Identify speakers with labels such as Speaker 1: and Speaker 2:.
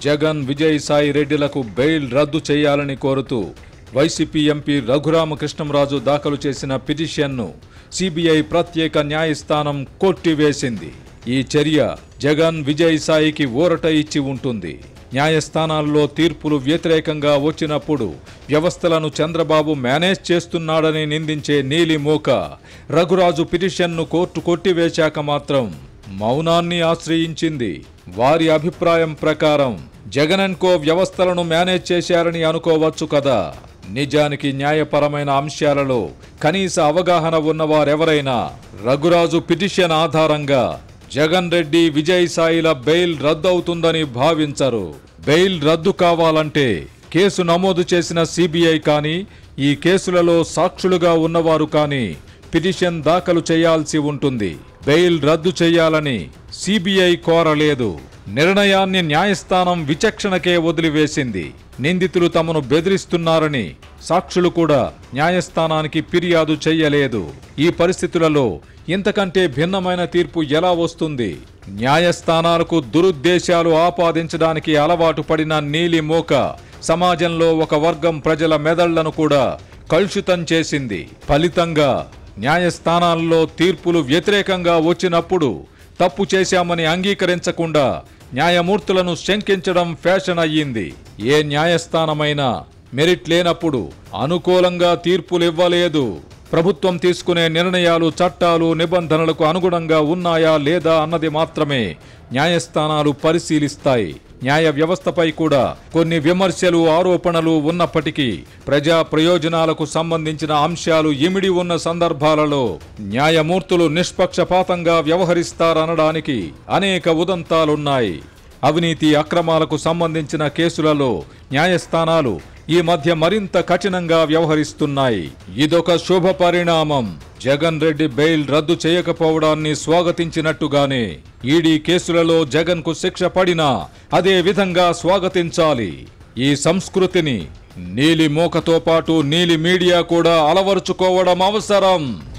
Speaker 1: Jagan Vijayasai రెడ్డిలకు bail రద్దు చేయాలని కోరుతూ వైసీపీ ఎంపీ రఘురామకృష్ణంరాజు దాఖలు చేసిన పిటిషన్ను సిబిఐ ప్రత్యేక న్యాయస్థానం కొట్టివేసింది ఈ చర్య జగన్ విజయసాయికి ఊరట ఇచ్చి ఉంటుంది న్యాయస్థానాల్లో తీర్పులు వ్యతిరేకంగా వచ్చినప్పుడు వ్యవస్థలను చంద్రబాబు మేనేజ్ చేస్తున్నాడని నిందించే నీలి మోక రఘురాజు పిటిషన్ను కోర్టు కొట్టివేశాక మాత్రం మౌనాన్ని ఆశ్రయించింది వారి అభిప్రాయం ప్రకారం జగన్ కో వ్యవస్థలను మేనేజ్ చేశారని అనుకోవచ్చు కదా నిజానికి న్యాయపరమైన అంశాలలో కనీస అవగాహన ఉన్నవారెవరైనా రఘురాజు పిటిషన్ ఆధారంగా జగన్ రెడ్డి విజయసాయిల బెయిల్ రద్దవుతుందని భావించరు బెయిల్ రద్దు కావాలంటే కేసు నమోదు చేసిన సిబిఐ కానీ ఈ కేసులలో సాక్షులుగా ఉన్నవారు కానీ పిటిషన్ దాఖలు చేయాల్సి ఉంటుంది బెయిల్ రద్దు చేయాలని సిబిఐ కోరలేదు నిర్ణయాన్ని న్యాయస్థానం విచక్షణకే వదిలివేసింది నిందితులు తమను బెదిరిస్తున్నారని సాక్షులు కూడా న్యాయస్థానానికి ఫిర్యాదు చేయలేదు ఈ పరిస్థితులలో ఇంతకంటే భిన్నమైన తీర్పు ఎలా వస్తుంది న్యాయస్థానాలకు దురుద్దేశాలు ఆపాదించడానికి అలవాటు పడిన నీలి మోక సమాజంలో ఒక వర్గం ప్రజల మెదళ్లను కూడా కలుషితం చేసింది ఫలితంగా న్యాయస్థానాల్లో తీర్పులు వ్యతిరేకంగా వచ్చినప్పుడు తప్పు చేశామని అంగీకరించకుండా న్యాయమూర్తులను శంకించడం ఫ్యాషన్ అయ్యింది ఏ న్యాయస్థానమైనా మెరిట్ లేనప్పుడు అనుకూలంగా తీర్పులు ఇవ్వలేదు ప్రభుత్వం తీసుకునే నిర్ణయాలు చట్టాలు నిబంధనలకు అనుగుణంగా ఉన్నాయా లేదా అన్నది మాత్రమే న్యాయస్థానాలు పరిశీలిస్తాయి న్యాయ వ్యవస్థపై కూడా కొన్ని విమర్శలు ఆరోపణలు ఉన్నప్పటికీ ప్రజా ప్రయోజనాలకు సంబంధించిన అంశాలు ఇమిడి ఉన్న సందర్భాలలో న్యాయమూర్తులు నిష్పక్షపాతంగా వ్యవహరిస్తారనడానికి అనేక ఉదంతాలున్నాయి అవినీతి అక్రమాలకు సంబంధించిన కేసులలో న్యాయస్థానాలు ఈ మధ్య మరింత కఠినంగా వ్యవహరిస్తున్నాయి ఇదొక శుభ పరిణామం జగన్ రెడ్డి బెయిల్ రద్దు చేయకపోవడాన్ని స్వాగతించినట్టుగానే ఈడీ కేసులలో జగన్ కు శిక్ష పడినా అదే విధంగా స్వాగతించాలి ఈ సంస్కృతిని నీలి మోకతో పాటు నీలి మీడియా కూడా అలవరుచుకోవడం అవసరం